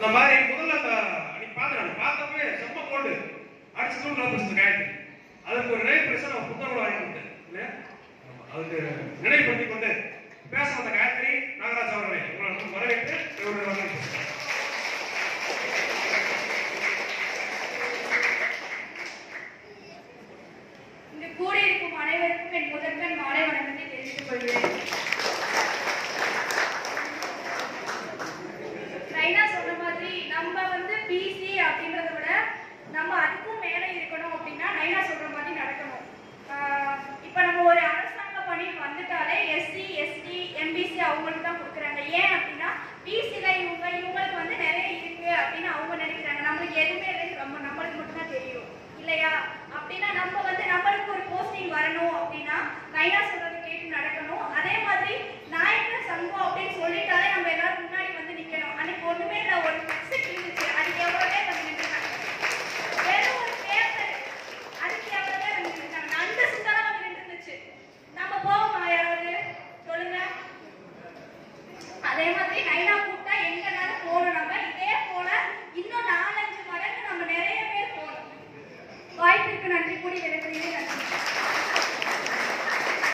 அந்த மாதிரி முதல்ல அந்த அன்னைக்கு பார்த்தேன் நான் பார்த்தப்பவே செம்ம கோல்டு அடிச்சு தூண்டு வந்துருச்சு காயத்ரி அதுக்கு ஒரு நினைவு பரிசு நான் புத்தகம் வாங்கி கொடுத்தேன் இல்லையா ஆமா, அதுக்கு நினைவுபடுத்தி கொண்டு பேச வந்த காயத்ரி நாகராஜ் அவர்களை உங்களை வரவேற்று இவருடைய வரவேற்பு இங்கு கூடியிருக்கும் அனைவருக்கும் என் முதற்கண் மாலை வணக்கத்தை தெரிவித்துக் கொள்கிறேன் ரைனா சொன்ன மாதிரி நம்ம வந்து பிசி அப்படின்றத விட நம்ம அதுக்கும் மேலே இருக்கணும் அப்படின்னா நைனா சொல்ற மாதிரி நடக்கணும் ஆஹ் இப்ப நம்ம ஒரு அரசாங்க பணிக்கு வந்துட்டாலே எஸ்சி எஸ்டி எம்பிசி அவங்களுக்கு தான் கொடுக்குறாங்க ஏன் அப்படின்னா பிசில இவங்க இவங்களுக்கு வந்து நிறைய இருக்கு அப்படின்னு அவங்க நினைக்கிறாங்க நம்மளுக்கு எதுவுமே இல்லை நம்ம நம்மளுக்கு மட்டும் தான் தெரியும் இல்லையா அப்படின்னா நம்ம வந்து நம்மளுக்கு ஒரு போஸ்டிங் வரணும் அப்படின்னா நைனா சொல்றது கேட்டு நடக்கணும் அதே மாதிரி நாயக்கர் சங்கம் அப்படின்னு சொல்லிட்டாலே நம்ம எல்லாரும் முன்னாடி வந்து நிக்கணும் அன்னைக்கு ஒண்ணுமே இல்லை ஒரு ஃபிக்ஸட் இருந்துச்சு அதுக்கு எவ்வளோ பேர் வந்து நின்றுட்டாங்க வெறும் ஒரு பேப்பர் அதுக்கு எவ்வளோ பேர் வந்து நின்றுட்டாங்க அந்த சுத்தலாம் வந்து நின்றுச்சு நம்ம போவோமா யாராவது சொல்லுங்க அதே மாதிரி நைனா கூப்பிட்டா எங்கனாலும் போகணும் நம்ம இதே போல இன்னும் நாலு